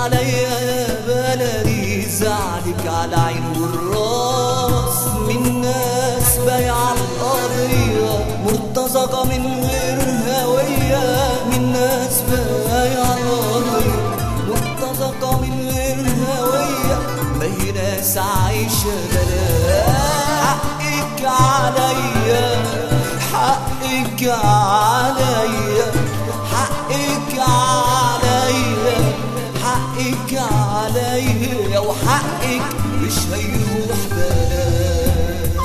عليا يا بلدي زعلك على عين والراس من ناس بايعة القضية مرتزقة من غير هوية من ناس بايعة القضية مرتزقة من غير هوية ما هي ناس عايشة بلاش حقك عليا حقك عليا حقك عليا حقك عليا وحقك مش هيروح بلاش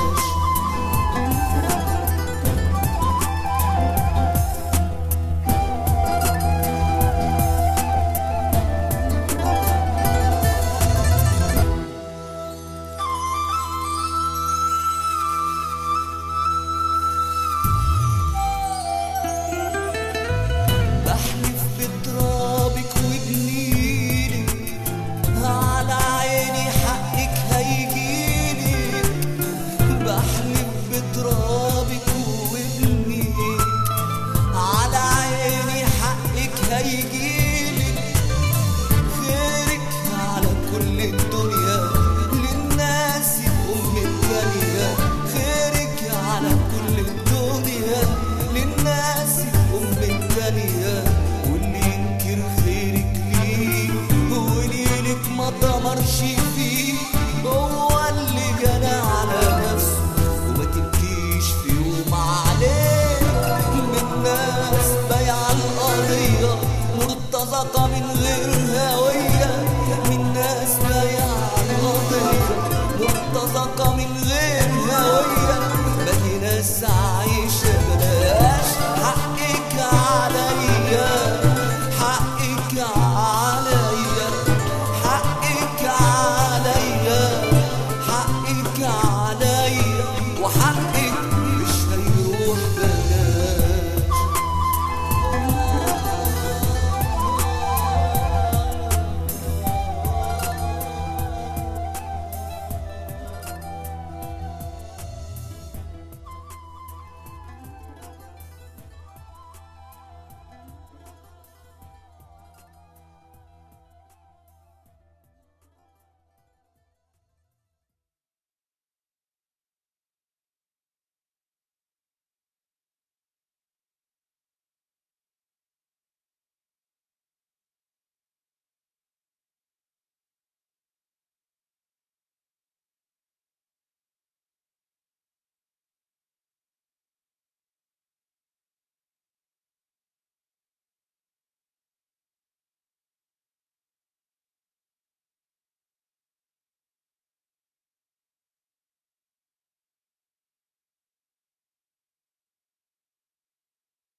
بحلف بترابك وبنيلك على عيني حقك هيجيلك بحلف بترابك وبنيلك على عيني حقك هيجيلك خيرك على كل الدنيا للناس أم الدنيا خيرك على كل الدنيا للناس أم الدنيا واللي ينكر خيرك ليه وليلك ما دمرش فيه هو اللي جنى على نفسه وما تبكيش في يوم عليه من ناس بايعة القضية مرتزقة من غير هوية من ناس بايعة القضية مرتزقة من غير هوية ما هي ناس